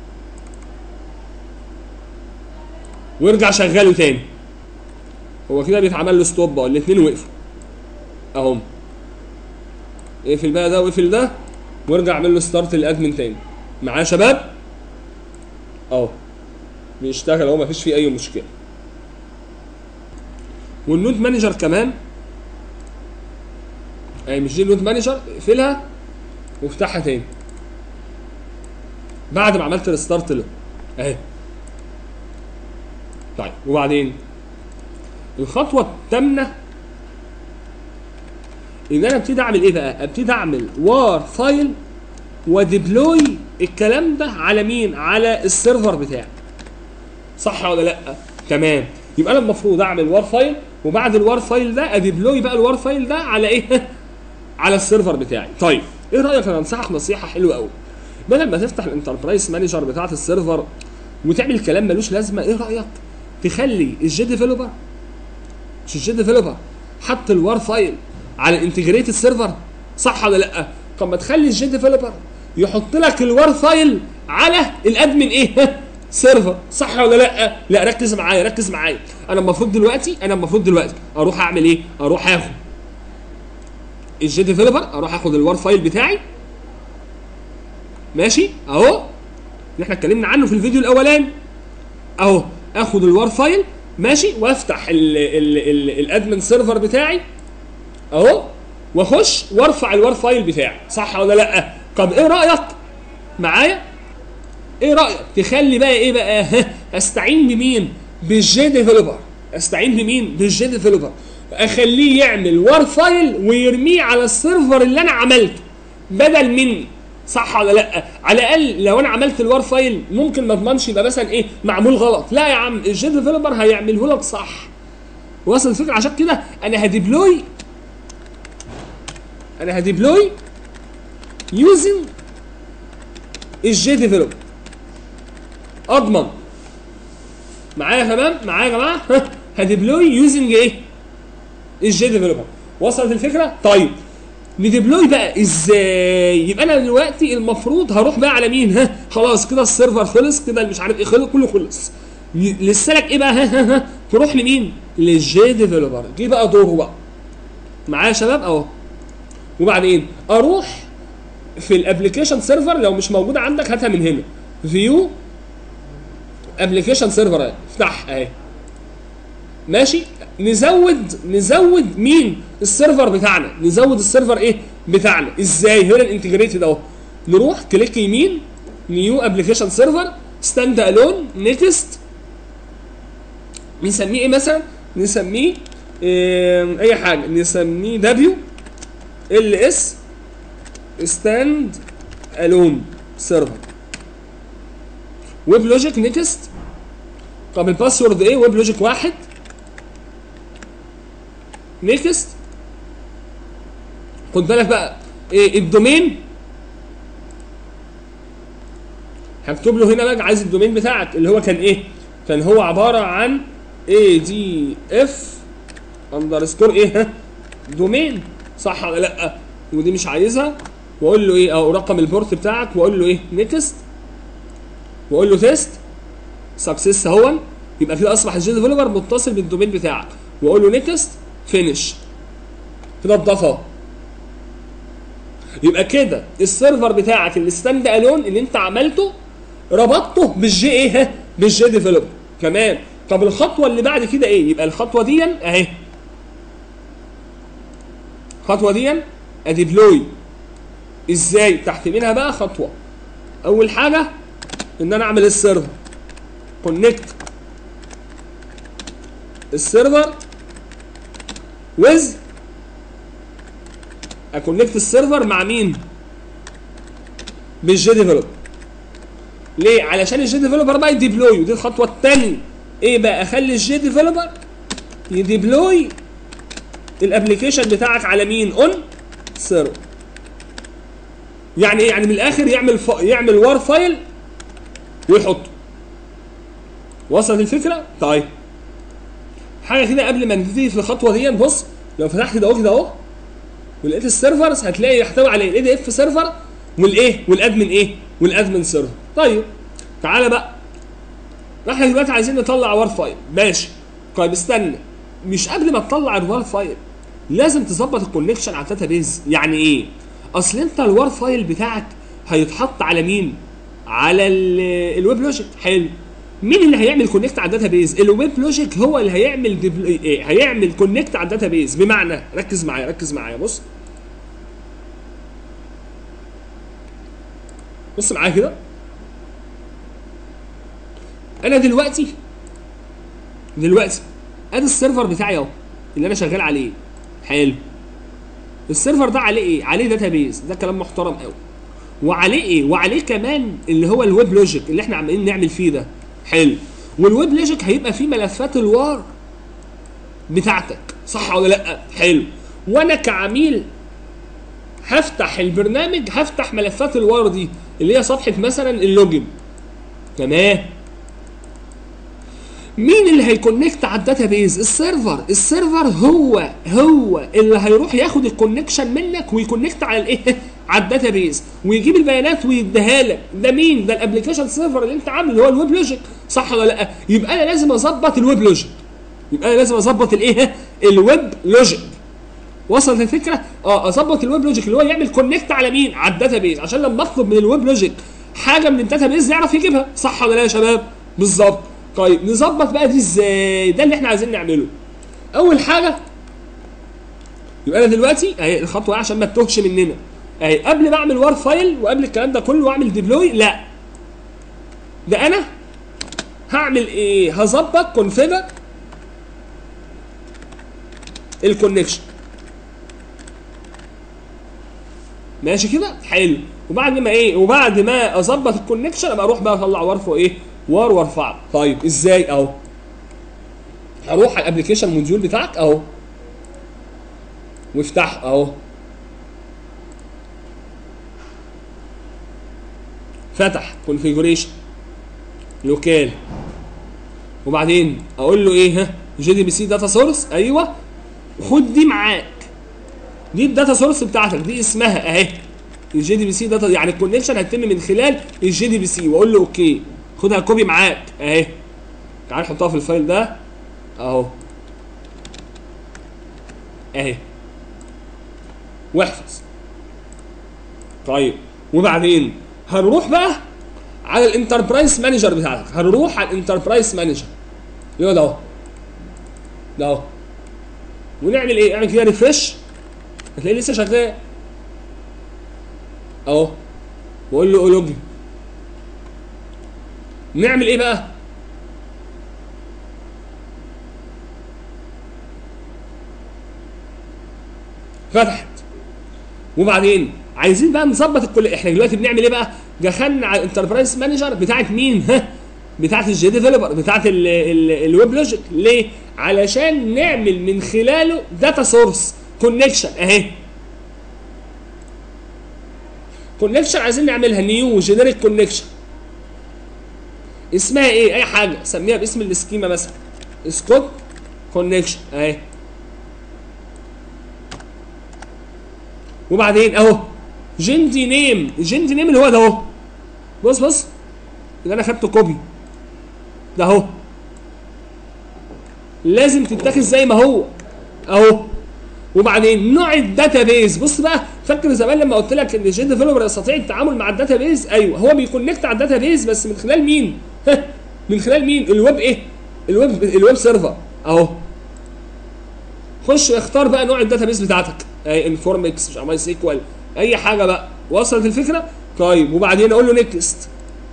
وارجع شغله تاني هو كده بيتعمل له ستوب اهو الاثنين وقفوا اهم اقفل بقى ده واقفل ده وارجع اعمل له ستارت للادمن تاني معايا يا شباب اهو بيشتغل اهو مفيش فيه اي مشكله والنود مانجر كمان اي مش دي النود مانجر اقفلها وافتحها تاني بعد ما عملت ريستارت له اهي طيب وبعدين الخطوه الثامنه ان انا ابتدي اعمل ايه بقى؟ ابتدي اعمل وار فايل وديبلوي الكلام ده على مين؟ على السيرفر بتاعي. صح ولا لا؟ تمام يبقى انا المفروض اعمل وار فايل وبعد الوار فايل ده اديبلوي بقى الوار فايل ده على ايه؟ على السيرفر بتاعي. طيب ايه رايك انا انصحك نصيحه حلوه قوي. بدل ما تفتح الانتربرايز مانجر بتاعت السيرفر وتعمل كلام ملوش لازمه ايه رايك؟ تخلي الجي ديفلوبر مش الجي ديفلوبر حط الوار فايل على الانتجريتد سيرفر صح ولا لا؟ طب ما تخلي الجي ديفلوبر يحط لك الوار فايل على الادمن ايه؟ سيرفر صح ولا لا؟ لا ركز معايا ركز معايا انا المفروض دلوقتي انا المفروض دلوقتي اروح اعمل ايه؟ اروح اخد الجي ديفلوبر اروح اخد الوار فايل بتاعي ماشي اهو اللي احنا اتكلمنا عنه في الفيديو الاولاني اهو اخد الوار فايل ماشي وافتح ال ال ال الادمن سيرفر بتاعي اهو واخش وارفع الوار فايل بتاعي صح ولا لا طب ايه رايك معايا ايه رايك تخلي بقى ايه بقى ها استعين بمين بالجي ديفلوبر استعين بمين بالجي ديفلوبر اخليه يعمل وار فايل ويرميه على السيرفر اللي انا عملته بدل مني صح ولا لا على الاقل لو انا عملت الوار فايل ممكن ما اضمنش يبقى مثلا ايه معمول غلط لا يا عم الجي ديفلوبر هيعمله لك صح وصل الفكره عشان كده انا هديبلوي انا هديبلوي يوزنج الجي ديفلوبر اضمن معايا يا تمام معايا يا جماعه ها هديبلوي يوزنج ايه الجي ديفلوبر وصلت الفكره طيب نديبلوي بقى ازاي يبقى انا دلوقتي المفروض هروح بقى على مين ها خلاص كده السيرفر خلص كده مش عارف ايه خلص كله خلص ي- لسه لك ايه بقى ها ها ها تروح لمين للجي ديفلوبر جه بقى دوره بقى معايا يا شباب اهو وبعدين اروح في الابلكيشن سيرفر لو مش موجوده عندك هاتها من هنا فيو ابلكيشن سيرفر اهي افتح اهي ماشي نزود نزود مين السيرفر بتاعنا نزود السيرفر ايه بتاعنا ازاي هنا الانتجريتد اهو نروح كليك يمين نيو ابلكيشن سيرفر ستاند الون نيكست نسميه ايه مثلا نسميه إيه اي حاجه نسميه دبليو ال اس ستاند الون سيرفر ويب لوجيك نيكست طب الباسورد ايه ويب لوجيك واحد نيكست خد بالك بقى ايه الدومين هكتب له هنا بقى عايز الدومين بتاعك اللي هو كان ايه كان هو عباره عن اي دي اف اندرسكور ايه ها دومين صح ولا لا ودي مش عايزها واقول له ايه او رقم البورت بتاعك واقول له ايه نيكست واقول له تيست سكسس اهون يبقى كده اصبح الجي ديفلوبر متصل بالدومين بتاعك واقول له نيكست فينش كده اتضاف اهو يبقى كده السيرفر بتاعك اللي ستاند الون اللي انت عملته ربطته بالجي ايه ها بالجي ديفلوبر كمان طب الخطوه اللي بعد كده ايه يبقى الخطوه دي اهي الخطوه دي اديبلوي ازاي تحت منها بقى خطوه اول حاجه ان انا اعمل السيرفر كونكت السيرفر ويز اكونكت السيرفر مع مين بالجي ديفلوبر ليه علشان الجي ديفلوبر بقى يديبلوي ودي الخطوه الثانيه ايه بقى اخلي الجي ديفلوبر يديبلوي الابلكيشن بتاعك على مين اون سيرفر يعني ايه يعني من الاخر يعمل ف... يعمل وار فايل ويحطه وصلت الفكره طيب حاجه كده قبل ما نبتدي في الخطوه دي بص لو فتحت ده اهو كده اهو ولقيت السيرفرز هتلاقي يحتوي على الاي دي اف سيرفر والايه والادمن ايه والادمن سيرفر طيب تعالى بقى احنا دلوقتي عايزين نطلع وار فايل ماشي طيب استنى مش قبل ما تطلع الوار فايل لازم تظبط الكونكشن على الداتا بيز يعني ايه اصل انت الوار فايل بتاعك هيتحط على مين على الويب لوجيك حلو مين اللي هيعمل كونكت على الداتا بيز الويب لوجيك هو اللي هيعمل دبل... إيه؟ هيعمل كونكت على الداتا بيز بمعنى ركز معايا ركز معايا بص بص معايا كده انا دلوقتي دلوقتي ادي السيرفر بتاعي اهو اللي انا شغال عليه حلو السيرفر ده عليه ايه عليه داتا بيز ده كلام محترم قوي وعليه ايه وعليه كمان اللي هو الويب لوجيك اللي احنا عمالين نعمل فيه ده حلو والويب لوجيك هيبقى فيه ملفات الوار بتاعتك صح ولا لا حلو وانا كعميل هفتح البرنامج هفتح ملفات الوار دي اللي هي صفحه مثلا اللوجن تمام مين اللي هيكونكت على الداتا بيز السيرفر السيرفر هو هو اللي هيروح ياخد الكونكشن منك ويكونكت على الايه على الداتا بيز ويجيب البيانات ويديها لك ده مين ده الابلكيشن سيرفر اللي انت عامله اللي هو الويب لوجيك صح ولا لا يبقى انا لازم اظبط الويب لوجيك يبقى انا لازم اظبط الايه الويب لوجيك وصلت الفكره اه اظبط الويب لوجيك اللي هو يعمل كونكت على مين على الداتا بيز عشان لما اطلب من الويب لوجيك حاجه من الداتا بيز يعرف يجيبها صح ولا لا يا شباب بالظبط طيب نظبط بقى دي ازاي ده اللي احنا عايزين نعمله اول حاجه يبقى انا دلوقتي اهي الخطوه عشان ما تتوهش مننا اهي قبل ما اعمل وار فايل وقبل الكلام ده كله واعمل ديبلوي لا ده انا هعمل ايه هظبط كونفيجر الكونكشن ماشي كده حلو وبعد ما ايه وبعد ما اظبط الكونكشن ابقى اروح بقى اطلع وار فوق ايه وار وارفعه طيب ازاي اهو هروح على الابلكيشن موديول بتاعك اهو وافتحه اهو فتح كونفيجريشن لوكال وبعدين اقول له ايه ها جي دي بي سي داتا سورس ايوه خد دي معاك دي الداتا سورس بتاعتك دي اسمها اهي الجي دي بي سي داتا يعني الكونكشن هيتم من خلال الجي دي بي سي واقول له اوكي خدها كوبي معاك اهي تعال نحطها في الفايل ده اهو اهي واحفظ طيب وبعدين هنروح بقى على الانتربرايز مانجر بتاعتك هنروح على الانتربرايز مانجر اللي هو ده اهو ده اهو ونعمل ايه اعمل كده ريفرش هتلاقيه لسه شغال اهو واقول له لوج نعمل ايه بقى فتحت وبعدين عايزين بقى نظبط الكل احنا دلوقتي بنعمل ايه بقى دخلنا على الانتربرايز مانجر بتاعت مين ها بتاعت الجي ديفلوبر بتاعت ال- ال- الويب لوجيك ليه علشان نعمل من خلاله داتا سورس كونكشن اهي كونكشن عايزين نعملها نيو جينيريك كونكشن اسمها ايه اي حاجه سميها باسم السكيما مثلا سكوت كونكشن اهي وبعدين اهو جندي نيم جندي نيم اللي هو ده اهو بص بص اللي انا خدته كوبي ده اهو لازم تتاخد زي ما هو اهو وبعدين نوع الداتابيز بص بقى فاكر زمان لما قلت لك ان الجي ديفلوبر يستطيع التعامل مع الداتابيز ايوه هو بيكونكت على الداتابيز بس من خلال مين؟ ها من خلال مين؟ الويب ايه؟ الويب الويب سيرفر اهو خش اختار بقى نوع الداتابيز بتاعتك اي انفورمكس مش ماي سيكوال اي حاجه بقى وصلت الفكره؟ طيب وبعدين اقول له نيكست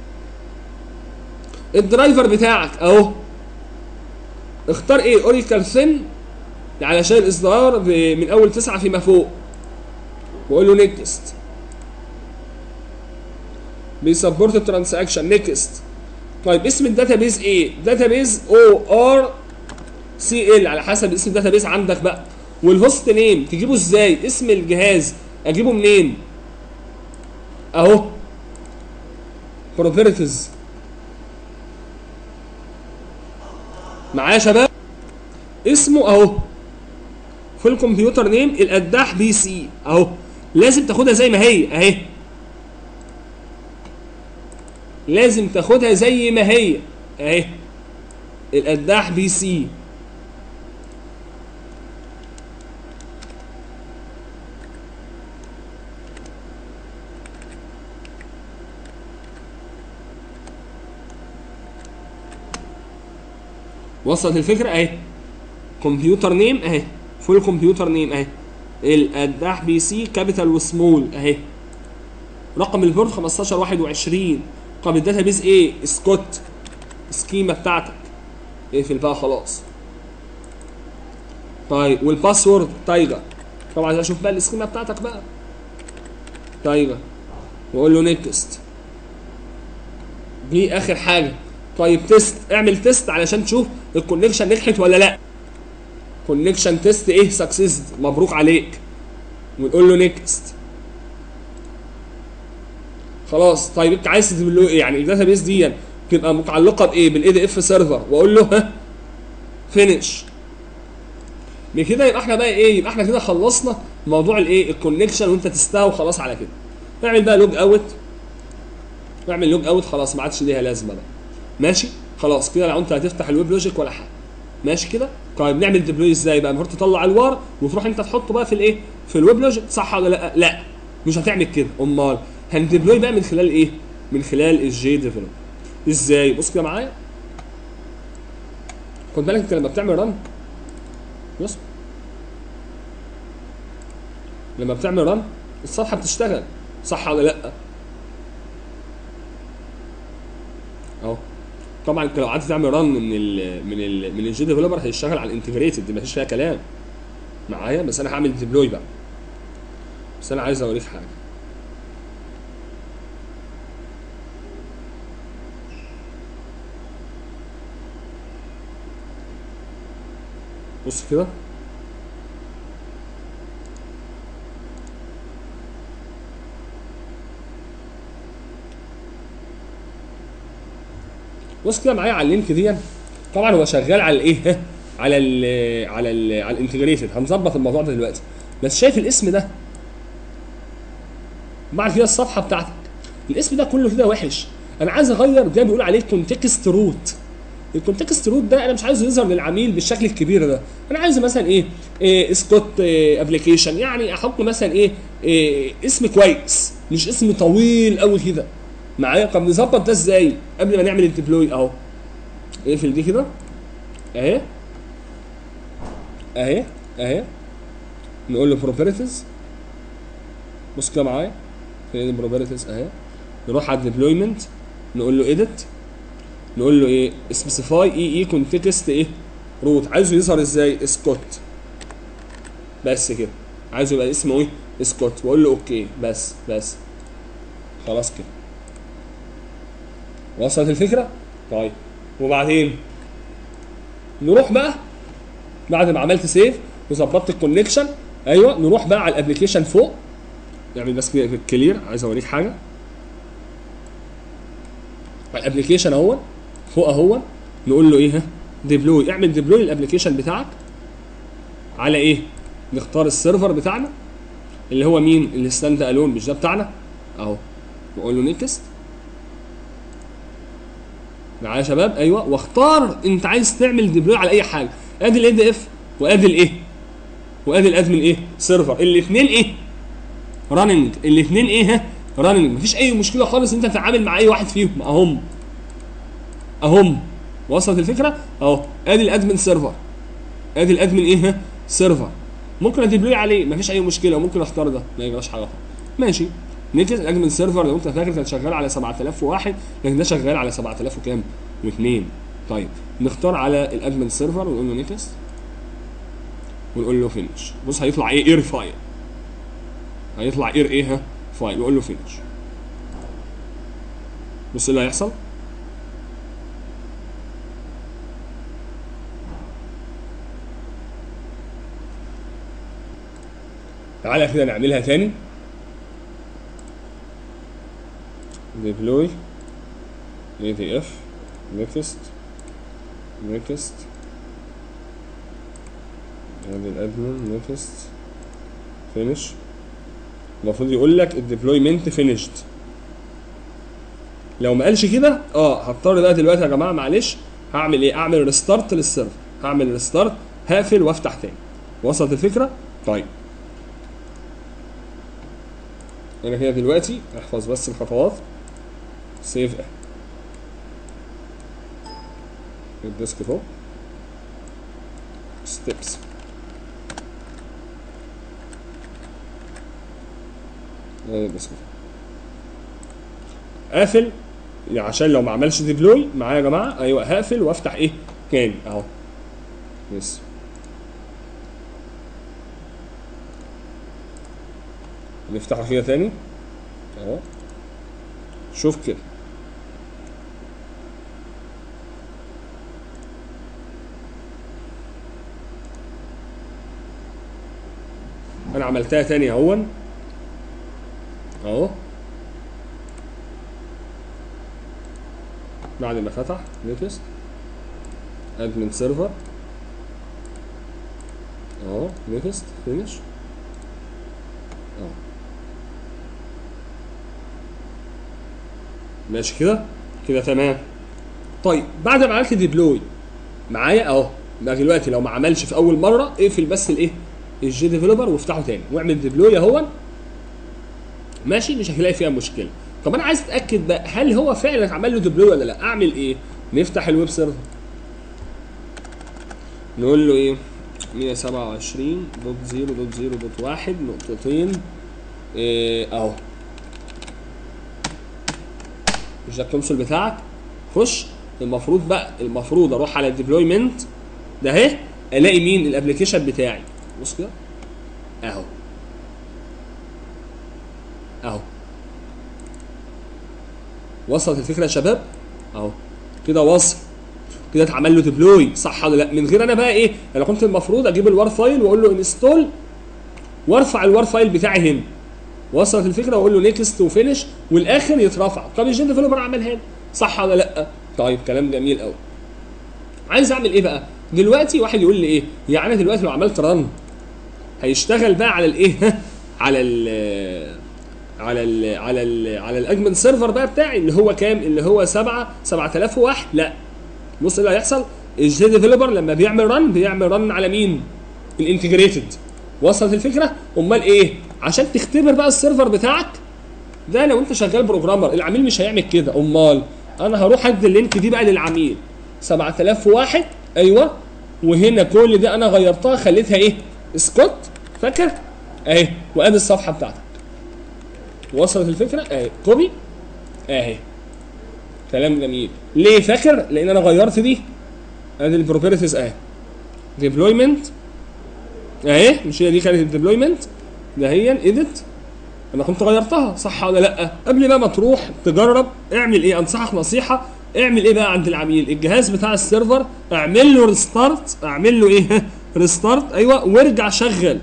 الدرايفر بتاعك اهو اختار ايه اوريكال ثين علشان الاصدار ب- من اول تسعه فيما فوق واقول له نيكست بيسبورت الترانزاكشن نيكست طيب اسم الداتابيز ايه؟ داتابيز او ار سي ال على حسب اسم الداتابيز عندك بقى والهوست نيم تجيبه ازاي؟ اسم الجهاز اجيبه منين؟ اهو بروبرتيز معايا يا شباب؟ اسمه اهو في الكمبيوتر نيم القداح بي سي اهو لازم تاخدها زي ما هي اهي لازم تاخدها زي ما هي اهي القداح بي سي وصلت الفكره اهي كمبيوتر نيم اهي فول كمبيوتر نيم اهي القداح بي سي كابيتال وسمول اهي رقم البورد 15 21 رقم الداتابيز ايه سكوت سكيما بتاعتك اقفل بقى خلاص طيب والباسورد تايجر طبعا عايز اشوف بقى السكيما بتاعتك بقى تايجر واقول له نيكست دي اخر حاجه طيب تيست اعمل تيست علشان تشوف الكونكشن نجحت ولا لا كونكشن تيست ايه سكسس مبروك عليك ونقول له نيكست خلاص طيب انت عايز تجيب له ايه يعني الداتابيس دي تبقى متعلقه بايه بالاي دي اف سيرفر واقول له ها فينيش بكده يبقى احنا بقى ايه يبقى احنا كده خلصنا موضوع الايه الكونكشن وانت تستوى وخلاص على كده نعمل بقى لوج اوت نعمل لوج اوت خلاص ما عادش ليها لازمه بقى ماشي خلاص كده لو انت هتفتح الويب لوجيك ولا حاجه ماشي كده طيب نعمل ديبلوي ازاي بقى المفروض تطلع الوار وتروح انت تحطه بقى في الايه في الويب لوجيك صح ولا لا لا مش هتعمل كده امال هنديبلوي بقى من خلال ايه من خلال الجي ديفلوب ازاي بص كده معايا خد بالك انت لما بتعمل رن بص لما بتعمل رن الصفحه بتشتغل صح ولا لا اهو طبعا انت لو قعدت تعمل رن من ال من ال من الجي ديفلوبر هيشتغل على الانتجريتد دي مفيش فيها كلام معايا بس انا هعمل ديبلوي بقى بس انا عايز اوريك حاجه بص كده بص كده معايا على اللينك دي طبعا هو شغال على الايه على ال على ال على الانتجريتد هنظبط الموضوع ده دلوقتي بس شايف الاسم ده بعد كده الصفحه بتاعتك الاسم ده كله كده وحش انا عايز اغير ده بيقول عليه كونتكست روت الكونتكست روت ده انا مش عايزه يظهر للعميل بالشكل الكبير ده انا عايز مثلا ايه, إيه سكوت إيه ابلكيشن يعني احط مثلا إيه, ايه اسم كويس مش اسم طويل قوي كده معايا طب نظبط ده ازاي قبل ما نعمل الديبلوي اهو اقفل دي كده اهي اهي اهي نقول له بروبرتيز بص كده معايا فين البروبرتيز اهي نروح على الديبلويمنت نقول له اديت نقول له ايه سبيسيفاي اي اي كونتكست ايه روت عايزه يظهر ازاي سكوت بس كده عايزه يبقى اسمه ايه سكوت واقول له اوكي بس بس خلاص كده وصلت الفكره طيب وبعدين نروح بقى بعد ما عملت سيف وظبطت الكونكشن ايوه نروح بقى على الابلكيشن فوق نعمل بس كده كلير عايز اوريك حاجه على الابلكيشن اهو فوق اهو نقول له ايه ها ديبلوي اعمل ديبلوي للابلكيشن بتاعك على ايه نختار السيرفر بتاعنا اللي هو مين اللي ستاند الون مش ده بتاعنا اهو نقول له نيكست معايا يا شباب ايوه واختار انت عايز تعمل ديبلوي على اي حاجه ادي الاي دي اف وادي الايه وادي الادمن ايه سيرفر الاثنين ايه راننج الاثنين ايه ها راننج مفيش اي مشكله خالص انت تتعامل مع اي واحد فيهم اهم اهم وصلت الفكره اهو ادي الادمن سيرفر ادي الادمن ايه ها سيرفر ممكن اديبلوي عليه مفيش اي مشكله ممكن اختار ده ما يجراش حاجه خالص ماشي نيكست الادمن سيرفر لو انت فاكر كان شغال على 7001 لكن ده شغال على 7000 وكام واثنين طيب نختار على الادمن سيرفر ونقول له نيكست ونقول له فينش بص هيطلع ايه اير فايل هيطلع اير ايه ها فايل وقول له فينش بص اللي هيحصل تعالى كده نعملها تاني deploy adf next next ادي الادمن next finish المفروض يقول لك الديبلويمنت فينيشد لو ما قالش كده اه هضطر بقى دلوقتي يا جماعه معلش هعمل ايه اعمل ريستارت للسيرفر هعمل ريستارت هقفل وافتح تاني وصلت الفكره طيب انا كده دلوقتي احفظ بس الخطوات سيف الديسك توب ستيبس الديسك توب قافل يعني عشان لو ما عملش ديبلوي معايا يا جماعه ايوه هقفل وافتح ايه تاني اهو يس نفتحه كده تاني اهو شوف كده انا عملتها تاني اهو اهو بعد ما فتح نيكست ادمن سيرفر اهو نيكست فينيش اهو ماشي كده كده تمام طيب بعد ما عملت ديبلوي معايا اهو بقى دلوقتي لو ما عملش في اول مره اقفل بس الايه الجي ديفلوبر وافتحه تاني واعمل ديبلوي اهو ماشي مش هتلاقي فيها مشكله طب انا عايز اتاكد بقى هل هو فعلا عمل له ديبلوي ولا لا اعمل ايه نفتح الويب سيرفر نقول له ايه 127.0.0.1 نقطتين إيه اهو مش ده الكونسول بتاعك خش المفروض بقى المفروض اروح على الديبلويمنت ده اهي الاقي مين الابلكيشن بتاعي بص كده اهو اهو وصلت الفكره يا شباب اهو كده وصل كده اتعمل له ديبلوي صح ولا لا من غير انا بقى ايه انا كنت المفروض اجيب الوار فايل واقول له انستول وارفع الوار فايل بتاعي هنا وصلت الفكره واقول له نيكست وفينش والاخر يترفع طب الجين ديفلوبر عملها لي صح ولا لا طيب كلام جميل قوي عايز اعمل ايه بقى دلوقتي واحد يقول لي ايه يعني انا دلوقتي لو عملت رن هيشتغل بقى على الايه على ال على ال على ال على الاجمن سيرفر بقى بتاعي اللي هو كام اللي هو 7 7001 لا بص اللي هيحصل الجي ديفلوبر لما بيعمل رن بيعمل رن على مين الانتجريتد وصلت الفكره امال ايه عشان تختبر بقى السيرفر بتاعك ده لو انت شغال بروجرامر العميل مش هيعمل كده امال انا هروح ادي اللينك دي بقى للعميل 7001 ايوه وهنا كل دي انا غيرتها خليتها ايه سكوت فاكر اهي وادي الصفحه بتاعتك وصلت الفكره اهي كوبي اهي كلام جميل ليه فاكر لان انا غيرت دي ادي البروبرتيز اهي ديبلويمنت اهي مش هي دي كانت الديبلويمنت ده هي الايديت انا كنت غيرتها صح ولا لا قبل بقى ما تروح تجرب اعمل ايه انصحك نصيحه اعمل ايه بقى عند العميل الجهاز بتاع السيرفر اعمل له ريستارت اعمل له ايه ريستارت ايوه وارجع شغل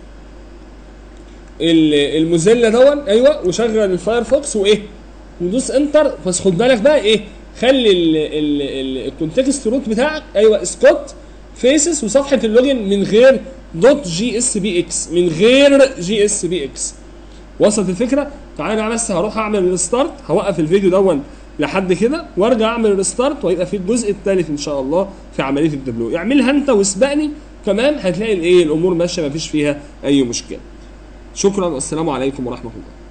ال- الموزيلا دون ايوه وشغل الفايرفوكس وايه ودوس انتر بس خد بالك بقى ايه خلي ال- ال- ال- الكونتكست روت بتاعك ايوه سكوت فيسز وصفحه اللوجن من غير دوت جي اس بي اكس من غير جي اس بي اكس وصلت الفكره تعالى بقى بس هروح اعمل ريستارت هوقف الفيديو دون لحد كده وارجع اعمل ريستارت وهيبقى في الجزء الثالث ان شاء الله في عمليه الدبلو اعملها انت واسبقني كمان هتلاقي الايه الامور ماشيه مفيش فيها اي مشكله شكرا والسلام عليكم ورحمه الله